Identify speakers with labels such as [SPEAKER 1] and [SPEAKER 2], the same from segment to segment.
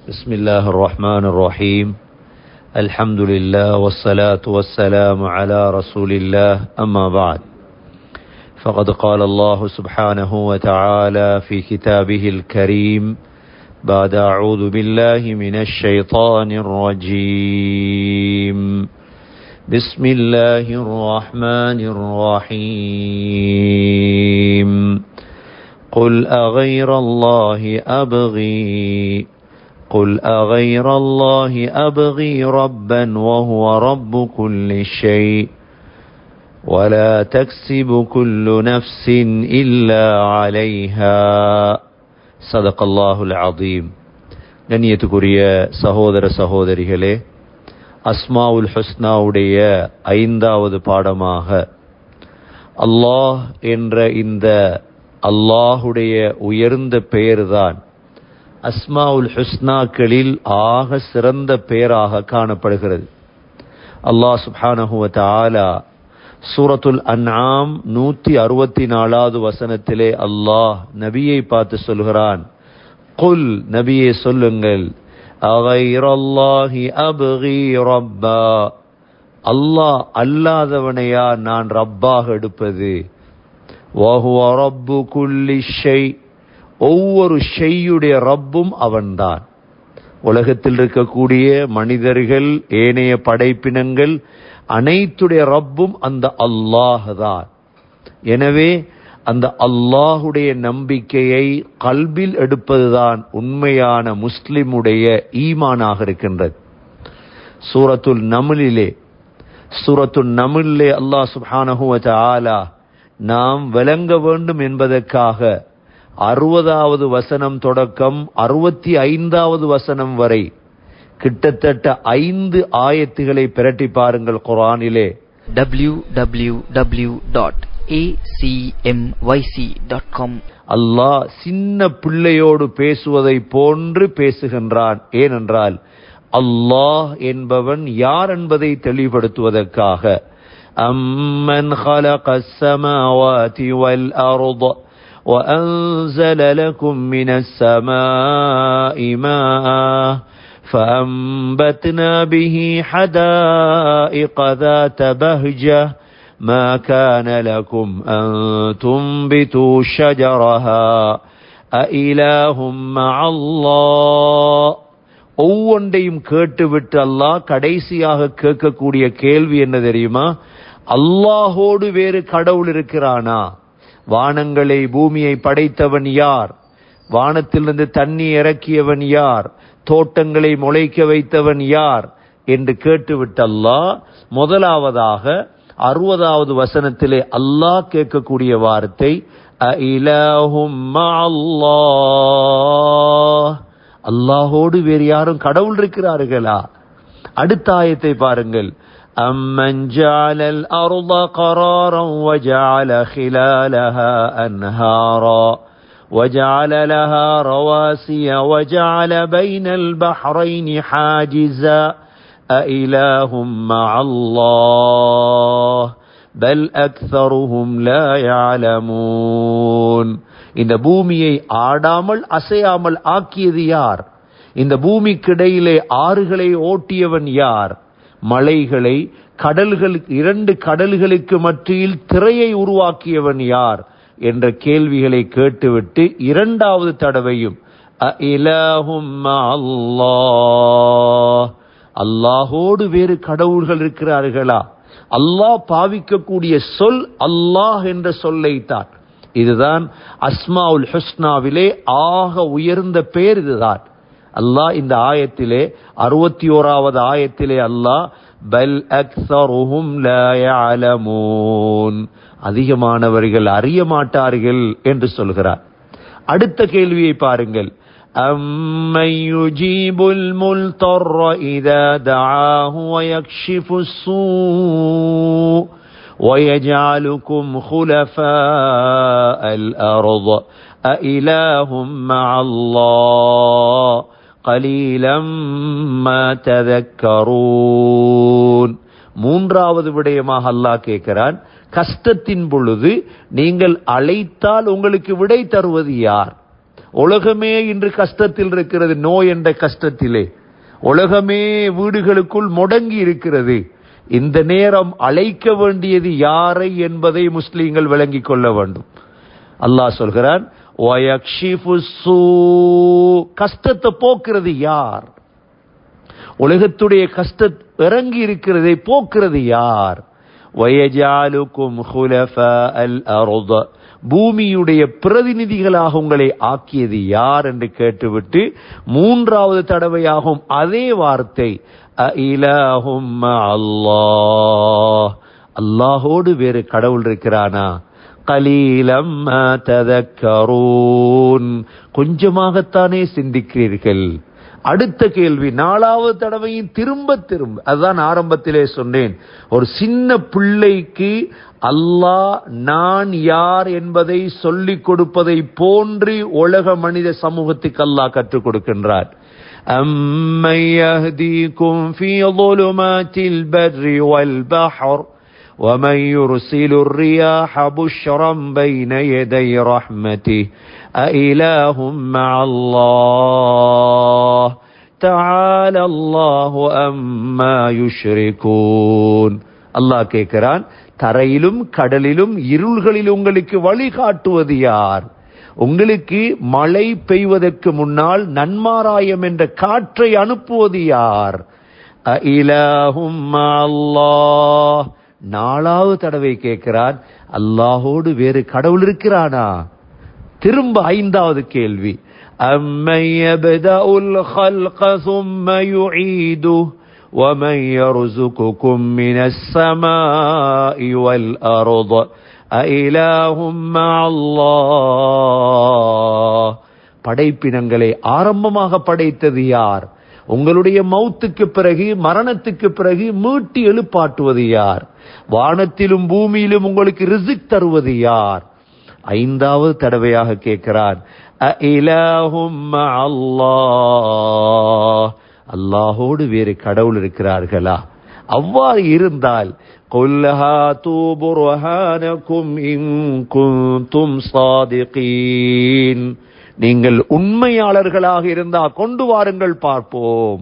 [SPEAKER 1] بسم الله الرحمن الرحيم الحمد لله والصلاة والسلام على رسول الله أما بعد فقد قال الله سبحانه وتعالى في كتابه الكريم بعد أعوذ بالله من الشيطان الرجيم بسم الله الرحمن الرحيم قل أغير الله أبغي قل أغير الله أبغي ربا وهو رب كل شيء ولا تكسب كل نفس إلا عليها صدق الله العظيم கண்ணியத்துக்குரிய சகோதர சகோதரிகளே அஸ்மாவுல் ஹுஸ்னாவுடைய ஐந்தாவது பாடமாக அல்லாஹ் என்ற இந்த அல்லாஹுடைய உயர்ந்த பெயர்தான் அஸ்மாவுல் ஹுஸ்னாக்களில் ஆக சிறந்த பெயராக காணப்படுகிறது அல்லாஹ் சுப்ஹானஹுவ தாலா சூரத்துல் அன்ஆம் நூத்தி அறுபத்தி நாலாவது வசனத்திலே அல்லாஹ் நபியை பார்த்து சொல்கிறான் குல் நபியே சொல்லுங்கள் அகைரல்லாஹி அபகி ரப்பா அல்லாஹ் அல்லாதவனையா நான் ரப்பாக எடுப்பது வஹுவ ரப்பு குல்லி ஷை ஒவ்வொரு ஷெய்யுடைய ரப்பும் அவன்தான் உலகத்தில் இருக்கக்கூடிய மனிதர்கள் ஏனைய படைப்பினங்கள் அனைத்துடைய ரப்பும் அந்த அல்லாஹ் தான் எனவே அந்த அல்லாஹுடைய நம்பிக்கையை கல்பில் எடுப்பதுதான் உண்மையான முஸ்லிமுடைய ஈமானாக இருக்கின்றது சூரத்துல் நமிழிலே சூரத்துல் நமிழிலே அல்லாஹ் சுப்ஹானஹுவ ஆலா நாம் விளங்க வேண்டும் என்பதற்காக அறுபதாவது வசனம் தொடக்கம் அறுபத்தி ஐந்தாவது வசனம் வரை கிட்டத்தட்ட ஐந்து ஆயத்துகளை பிரட்டி பாருங்கள் குரானிலே
[SPEAKER 2] www.acmyc.com
[SPEAKER 1] அல்லாஹ் சின்ன பிள்ளையோடு பேசுவதை போன்று பேசுகின்றான் ஏனென்றால் அல்லாஹ் என்பவன் யார் என்பதை தெளிவுபடுத்துவதற்காக அம்மன் خلق السماوات والأرض وأنزل لكم من السماء ماء فأنبتنا به حدائق ذات بهجة ما كان لكم أن تنبتوا شجرها أإله مع الله ஒவ்வொன்றையும் கேட்டுவிட்டு அல்லாஹ் கடைசியாக கேட்கக்கூடிய கேள்வி என்ன தெரியுமா அல்லாஹோடு வேறு கடவுள் இருக்கிறானா வானங்களை பூமியை படைத்தவன் யார் வானத்திலிருந்து தண்ணி இறக்கியவன் யார் தோட்டங்களை முளைக்க வைத்தவன் யார் என்று கேட்டுவிட்டல்லா முதலாவதாக அறுபதாவது வசனத்திலே அல்லாஹ் கேட்கக்கூடிய வார்த்தை அஇலாஹும் அல்லாஹ் அல்லாஹோடு வேறு யாரும் கடவுள் இருக்கிறார்களா அடுத்த ஆயத்தை பாருங்கள் أمن جعل الأرض قرارا وجعل خلالها أنهارا وجعل لها رواسي وجعل بين البحرين حاجزا أإله مع الله بل أكثرهم لا يعلمون இந்த பூமியை ஆடாமல் அசையாமல் ஆக்கியது யார் இந்த பூமிக்கிடையிலே ஆறுகளை ஓட்டியவன் யார் மலைகளை கடல்கள் இரண்டு கடல்களுக்கு மத்தியில் திரையை உருவாக்கியவன் யார் என்ற கேள்விகளை கேட்டுவிட்டு இரண்டாவது தடவையும் அல்லாஹ் அல்லாஹோடு வேறு கடவுள்கள் இருக்கிறார்களா அல்லாஹ் பாவிக்கக்கூடிய சொல் அல்லாஹ் என்ற சொல்லைத்தான் இதுதான் அஸ்மாவுல் ஹுஸ்னாவிலே ஆக உயர்ந்த பேர் இதுதான் அல்லாஹ் இந்த ஆயத்திலே அறுபத்தி ஓராவது ஆயத்திலே அல்லாஹ் பல் அக்ஸருஹும் லா யஅலமூன் அதிகமானவர்கள் அறிய மாட்டார்கள் என்று சொல்கிறார் அடுத்த கேள்வியை பாருங்கள் أَمَّن يُجِيبُ الْمُضْطَرَّ إِذَا دَعَاهُ وَيَكْشِفُ السُّوءَ وَيَجْعَلُكُمْ خُلَفَاءَ الْأَرْضِ أَإِلَٰهٌ مَّعَ اللَّهِ قَلِيلًا مَّا تَذَكَّرُونَ மூன்றாவது விடயமாக அல்லாஹ் கேட்கிறான் கஷ்டத்தின் பொழுது நீங்கள் அழைத்தால் உங்களுக்கு விடை தருவது யார் உலகமே இன்று கஷ்டத்தில் இருக்கிறது நோய் என்ற கஷ்டத்திலே உலகமே வீடுகளுக்குள் முடங்கி இருக்கிறது இந்த நேரம் அழைக்க வேண்டியது யாரை என்பதை முஸ்லீம்கள் விளங்கிக் கொள்ள வேண்டும் அல்லாஹ் சொல்கிறான் "வயக்ஷிஃபு ஸூ." கஷ்டத்தை போக்குறது யார் உலகத்துடைய கஷ்ட இறங்கி இருக்கிறதை போக்குறது யார் வயஜாலுக்கும் அல் அருத பூமியுடைய பிரதிநிதிகளாக உங்களை ஆக்கியது யார் என்று கேட்டுவிட்டு மூன்றாவது தடவையாகும் அதே வார்த்தை அஇலாஹும் அல்லாஹ் அல்லாஹோடு வேறு கடவுள் இருக்கிறானா கலீலம் ததக்கரூன் கொஞ்சமாகத்தானே சிந்திக்கிறீர்கள் அடுத்த கேள்வி நாலாவது தடவையும் திரும்ப திரும்ப அதுதான் ஆரம்பத்திலே சொன்னேன் ஒரு சின்ன பிள்ளைக்கு அல்லாஹ் நான் யார் என்பதை சொல்லிக் கொடுப்பதை போன்று உலக மனித சமூகத்துக்கு அல்லாஹ் கற்றுக் கொடுக்கின்றார் أَمَّن يَهْدِيكُمْ فِي ظُلُمَاتِ الْبَرِّ وَالْبَحْرِ ومن يرسل الرياح بشرا بين يدي رحمته أإله مع الله تعالى الله أما يشركون அல்லாஹ் கேட்கிறான் தரையிலும் கடலிலும் இருள்களில் உங்களுக்கு வழிகாட்டுவது யார் உங்களுக்கு மழை பெய்வதற்கு முன்னால் நன்மாராயம் என்ற காற்றை அனுப்புவது யார் அஇலாஹும் அல்லாஹ் நாலாவது தடவை கேட்கிறான் அல்லாஹோடு வேறு கடவுள் இருக்கிறானா திரும்ப ஐந்தாவது கேள்வி أَمَّن يَبْدَأُ الْخَلْقَ ثُمَّ يُعِيدُهُ وَمَن يَرْزُقُكُم مِّنَ السَّمَاءِ وَالْأَرْضِ أَإِلَٰهٌ مَّعَ اللَّهِ படைப்பினங்களை ஆரம்பமாக படைத்தது யார் உங்களுடைய மௌத்துக்கு பிறகு மரணத்துக்கு பிறகு மீட்டி எழுப்பாட்டுவது யார் வானத்திலும் பூமியிலும் உங்களுக்கு ரிசிக் தருவது யார் ஐந்தாவது தடவையாக கேட்கிறான் அஇலாஹும் அல்லாஹ் அல்லாஹோடு வேறு கடவுள் இருக்கிறார்களா அவ்வாறு இருந்தால் قل هاتوا برهانكم إن كنتم صادقين நீங்கள் உண்மையாளர்களாக இருந்தா கொண்டு வாருங்கள் பார்ப்போம்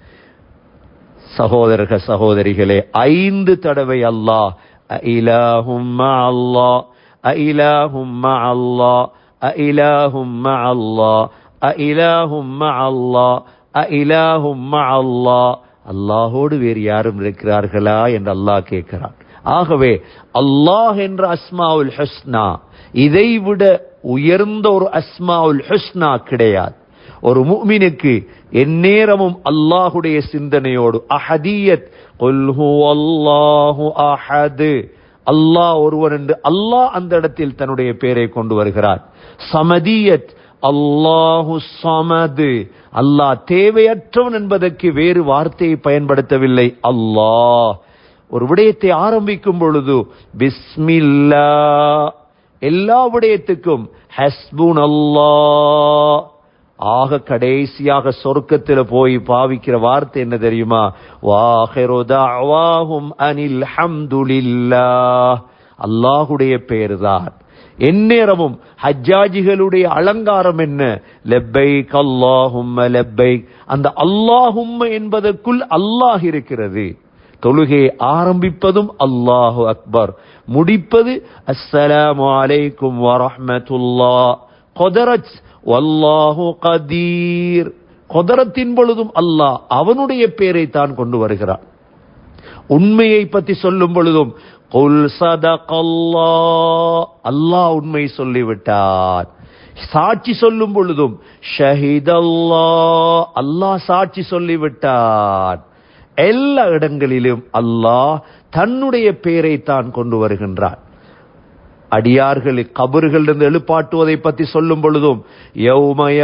[SPEAKER 1] சகோதரர்கள் சகோதரிகளே ஐந்து தடவை அல்லாஹ் அஇலாஹும் அல்லாஹ் அஇலாஹும் அல்லாஹ் அஇலாஹும் அல்லாஹ் அஇலாஹும் அல்லாஹ் அஇலாஹும் அல்லாஹ் அல்லாஹோடு வேறு யாரும் இருக்கிறார்களா என்று அல்லாஹ் கேட்கிறான் ஆகவே அல்லாஹ் என்ற அஸ்மாவுல் ஹஸ்னா இதை விட உயர்ந்த ஒரு அஸ்மாவுல் ஹுஸ்னா கிடையாது ஒரு முஃமினுக்கு எந்நேரமும் அல்லாஹுடைய சிந்தனையோடு அஹதியத் குல் ஹுவல்லாஹு அஹது அல்லாஹ் ஒருவன் என்று அல்லாஹ் அந்த இடத்தில் தன்னுடைய பெயரை கொண்டு வருகிறார் சமதியத் அல்லாஹு சமது அல்லாஹ் தேவையற்றவன் என்பதற்கு வேறு வார்த்தையை பயன்படுத்தவில்லை அல்லாஹ் ஒரு விடயத்தை ஆரம்பிக்கும் பொழுது பிஸ்மில்லா எல்லா விடயத்துக்கும் ஹஸ்புன் அல்லாஹ் ஆக கடைசியாக சொர்க்கத்தில் போய் பாவிக்கிற வார்த்தை என்ன தெரியுமா வாஹிரு தஅவாஹும் அனில் ஹம்துலில்லாஹ் அல்லாஹுடைய பெயர்தான் எந்நேரமும் ஹஜ்ஜாஜிகளுடைய அலங்காரம் என்ன லெப்பைக் அல்லாஹும்ம லெப்பைக் அந்த அல்லாஹும்ம என்பதற்குள் அல்லாஹ் இருக்கிறது தொழுகையை ஆரம்பிப்பதும் அல்லாஹு அக்பர் முடிப்பது அஸ்ஸலாமு அலைக்கும் வரஹ்மத்துல்லா கொதரத் வல்லாஹு கதீர் கொதரத்தின் பொழுதும் அல்லாஹ் அவனுடைய பெயரை தான் கொண்டு வருகிறான் உண்மையை பற்றி சொல்லும் பொழுதும் குல் சதகல்லா அல்லாஹ் உண்மை சொல்லிவிட்டார் சாட்சி சொல்லும் பொழுதும் ஷஹிதல்லா அல்லாஹ் சாட்சி சொல்லிவிட்டார் எல்லா இடங்களிலும் அல்லாஹ் தன்னுடைய பெயரை தான் கொண்டு வருகின்றார் அடியார்கள் கபறுகளிலிருந்து எழுப்பாட்டுவதை பற்றி சொல்லும் பொழுதும் யௌமய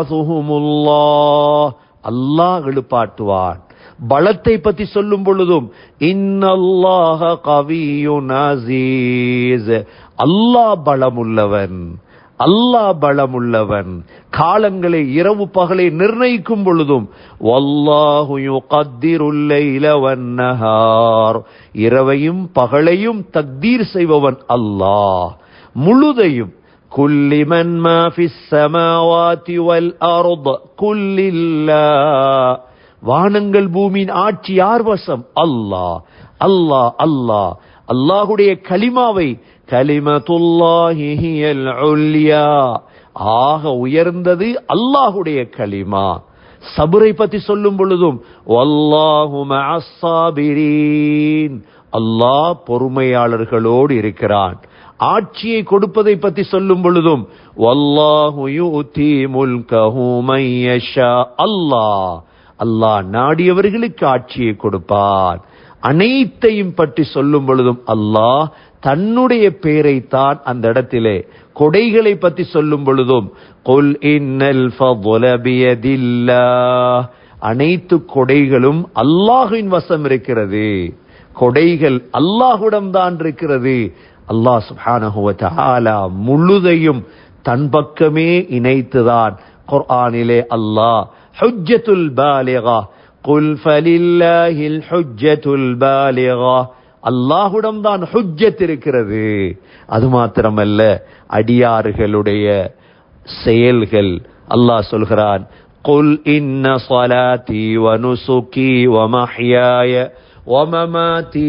[SPEAKER 1] அல்லாஹ் எழுப்பாட்டுவான் பலத்தை பற்றி சொல்லும் பொழுதும் இன்னல்லாஹ கவியுன் அசீஸ் அல்லாஹ் பலமுள்ளவன் அல்லாஹ் பலமுள்ளவன் காலங்களை இரவு பகலை நிர்ணயிக்கும் பொழுதும் வல்லாஹு யுகத்திருல் லைல வன்னஹார் இரவையும் பகலையும் தக்தீர் செய்பவன் அல்லாஹ் முழுதையும் كل من ما في السماوات والأرض كل الله வானங்கள் பூமியின் ஆட்சி யார் வசம் அல்லாஹ் அல்லாஹ் அல்லாஹ் அல்லாஹுடைய கலிமாவை கலிமத்துல்லாஹி ஹியல் உல்யா ஆக உயர்ந்தது அல்லாஹுடைய கலிமா சபுரை பத்தி சொல்லும் பொழுதும் வல்லாஹு மஅஸ்ஸாபிரீன் அல்லாஹ் பொறுமையாளர்களோடு இருக்கிறான் ஆட்சியை கொடுப்பதை பற்றி சொல்லும் பொழுதும் வல்லாஹு யூதி முல்கஹு மை யஷா அல்லாஹ் அல்லாஹ் நாடியவர்களுக்கு ஆட்சியை கொடுப்பான் அனைத்தையும் பற்றி சொல்லும் பொழுதும் அல்லாஹ் தன்னுடைய பெயரை தான் அந்த இடத்திலே கொடைகளை பற்றி சொல்லும் பொழுதும் கொல் இன்னல் ஃபضل பியதில்லாஹ் அனைத்து கொடைகளும் அல்லாஹ்வின் வசம் இருக்கிறது கொடைகள் அல்லாஹுடம் தான் இருக்கிறது அல்லாஹ் சுப்ஹானஹு வ தஆலா முழுதையும் தன் பக்கமே இணைத்துதான் குர்ஆனிலே அல்லாஹ் ஹுஜ்ஜத்துல் பாலிகா குல் ஃபலில்லாஹில் ஹுஜ்ஜத்துல் பாலிகா அல்லாஹுடம் தான் ஹுஜ்ஜத் இருக்கிறது அது மாத்திரமல்ல அடியார்களுடைய செயல்கள் அல்லாஹ் சொல்கிறான் قل إن صلاتي ونسكي ومحياي ومماتي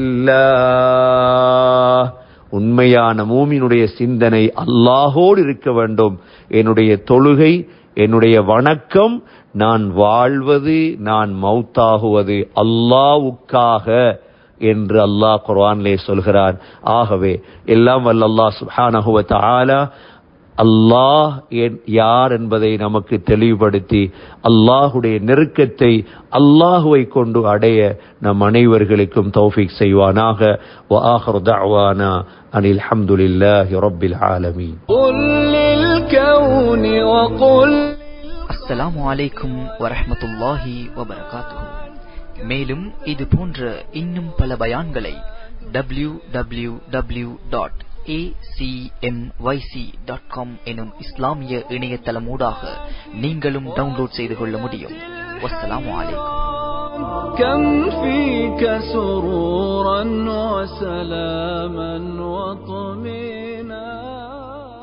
[SPEAKER 1] لله உண்மையான மூமினுடைய சிந்தனை அல்லாஹோடு இருக்க வேண்டும் என்னுடைய தொழுகை என்னுடைய வணக்கம் நான் வாழ்வது நான் மௌத்தாகுவது அல்லாவுக்காக என்று அல்லாஹ் குர்ஆனிலே சொல்கிறான் ஆகவே எல்லாம் வல்ல அல்லாஹ் சுப்ஹானஹு வ தஆலா அல்லாஹ் யார் என்பதை நமக்கு தெளிவுபடுத்தி அல்லாஹுடைய நெருக்கத்தை அல்லாஹுவை கொண்டு அடைய நம் அனைவர்களுக்கும் தௌஃபிக் செய்வானாக وآخر دعوانا أن الحمد لله رب العالمين
[SPEAKER 2] قل للكون وقل
[SPEAKER 3] அஸ்ஸலாமு அலைக்கும் வரஹ்மத்துல்லாஹி வபரகாத்துஹு மேலும் இது போன்ற இன்னும் பல பயான்களை W W W dot dot com எனும் இஸ்லாமிய இணையதளமூடாக நீங்களும் டவுன்லோட் செய்து கொள்ள முடியும் வஸ்ஸலாமு அலைக்கும்
[SPEAKER 2] كم فيك سرورا وسلاما وطمئنا